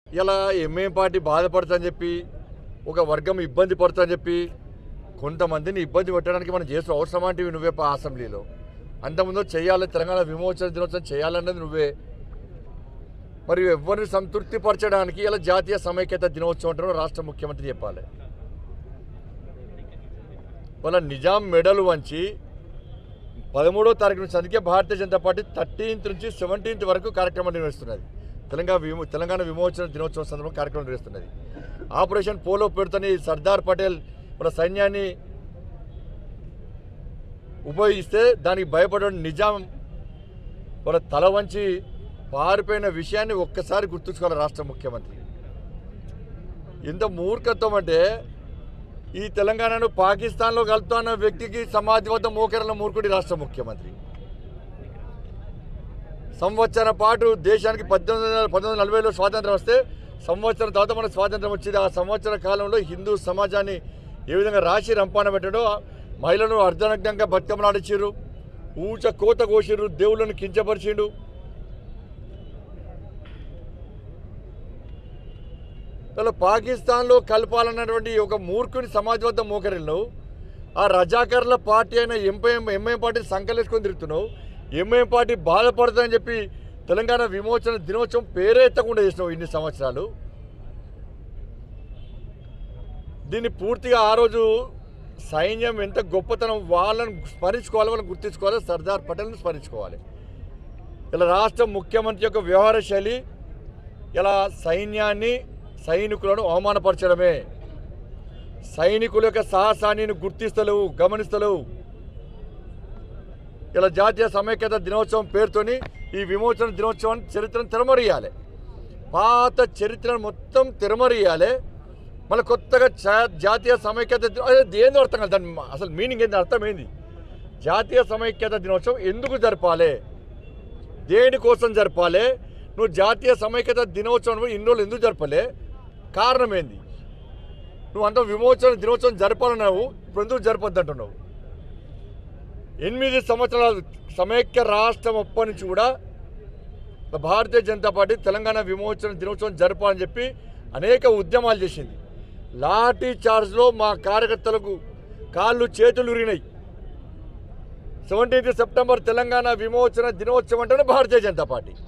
ఇలా MIM party బాధపడుతుందని చెప్పి ఒక వర్గం ఇబ్బంది పడుతుందని చెప్పి కొంతమందిని ఇబ్బంది పెట్టడానికి మనం చేస్తూ అవసరమా అంటే నువ్వే పా అసెంబ్లీలో అంతకుముందు చేయాలి తెలంగాణ విమోచన దినోత్సవం చేయాలన్నది నువ్వే మరి ఎవరిని సంతృప్తి పరచడానికి ఇలా జాతీయ సమైక్యత దినోత్సవం అంటారో రాష్ట్ర ముఖ్యమంత్రి చెప్పాలి వాళ్ళ నిజాం మెడలు వంచి పదమూడో తారీఖు నుంచి అందుకే భారతీయ జనతా పార్టీ థర్టీన్త్ నుంచి సెవెంటీన్త్ వరకు కార్యక్రమం నిర్వహిస్తున్నది తెలంగాణ విమో తెలంగాణ విమోచన దినోత్సవం సందర్భంగా కార్యక్రమం నిర్వహిస్తున్నది ఆపరేషన్ పోలో పేరుతోని సర్దార్ పటేల్ మన సైన్యాన్ని ఉపయోగిస్తే దానికి భయపడే నిజాం వాళ్ళ తల వంచి పారిపోయిన విషయాన్ని ఒక్కసారి గుర్తుంచుకోవాలి రాష్ట్ర ముఖ్యమంత్రి ఎంత మూర్ఖత్వం అంటే ఈ తెలంగాణను పాకిస్తాన్లో కలుపుతున్న వ్యక్తికి సమాధి వద్ద మోకెరల మూర్ఖుడి రాష్ట్ర ముఖ్యమంత్రి సంవత్సరం పాటు దేశానికి పద్దెనిమిది వందల పంతొమ్మిది వందల నలభైలో స్వాతంత్రం వస్తే సంవత్సరం తర్వాత మనకు స్వాతంత్రం వచ్చింది ఆ సంవత్సర కాలంలో హిందూ సమాజాన్ని ఏ విధంగా రాశి రంపాన పెట్టడో మహిళలను అర్ధనగ్నంగా బతుకమ్మలాడిచ్చిర్రు ఊచ కోత కోసిర్రు దేవుళ్ళను కించపరిచిండు అసలు పాకిస్తాన్లో కలపాలన్నటువంటి ఒక మూర్ఖుని సమాజ్ వద్ద మోకరిల్లు ఆ రజాకర్ల పార్టీ అయిన ఎంఐఎం ఎంఐఎం పార్టీ సంకలేసుకొని తిరుగుతున్నావు ఎంఐఎం పార్టీ బాధపడుతుందని చెప్పి తెలంగాణ విమోచన దినోత్సవం పేరే ఎత్తకుండా చేసినావు ఇన్ని సంవత్సరాలు దీన్ని పూర్తిగా ఆ రోజు సైన్యం ఎంత గొప్పతనం వాళ్ళని స్మరించుకోవాలి వాళ్ళని గుర్తించుకోవాలి సర్దార్ పటేల్ని స్మరించుకోవాలి ఇలా రాష్ట్ర ముఖ్యమంత్రి యొక్క వ్యవహార శైలి ఇలా సైన్యాన్ని సైనికులను అవమానపరచడమే సైనికుల యొక్క సాహసాన్ని గుర్తిస్తలేవు గమనిస్తలేవు ఇలా జాతీయ సమైక్యత దినోత్సవం పేరుతోని ఈ విమోచన దినోత్సవం చరిత్రను తెరమరియాలి పాత చరిత్రను మొత్తం తెరమరియాలి మళ్ళీ కొత్తగా జా- జాతీయ సమైక్యత దినో- అది ఏందో అర్థం కాదు దాని మా- అసలు మీనింగ్ ఏంది అర్థం ఏంది జాతీయ సమైక్యత దినోత్సవం ఎందుకు జరపాలి దేనికోసం జరపాలి నువ్వు జాతీయ సమైక్యత దినోత్సవం ఇన్ని రోజులు ఎందుకు జరపలే కారణం ఏంది నువ్వు అంత విమోచన దినోత్సవం జరపాలన్నావు ఇప్పుడు ఎందుకు జరపద్దు అంటున్నావు ఎనిమిది సంవత్సరాలు సమైక్య రాష్ట్రం అప్పటి నుంచి కూడా భారతీయ జనతా పార్టీ తెలంగాణ విమోచన దినోత్సవం జరపాలని చెప్పి అనేక ఉద్యమాలు చేసింది లాఠీ చార్జ్లో మా కార్యకర్తలకు కాళ్ళు చేతులు ఉరిగినాయి సెవెంటీన్త్ సెప్టెంబర్ తెలంగాణ విమోచన దినోత్సవం అంటేనే భారతీయ జనతా పార్టీ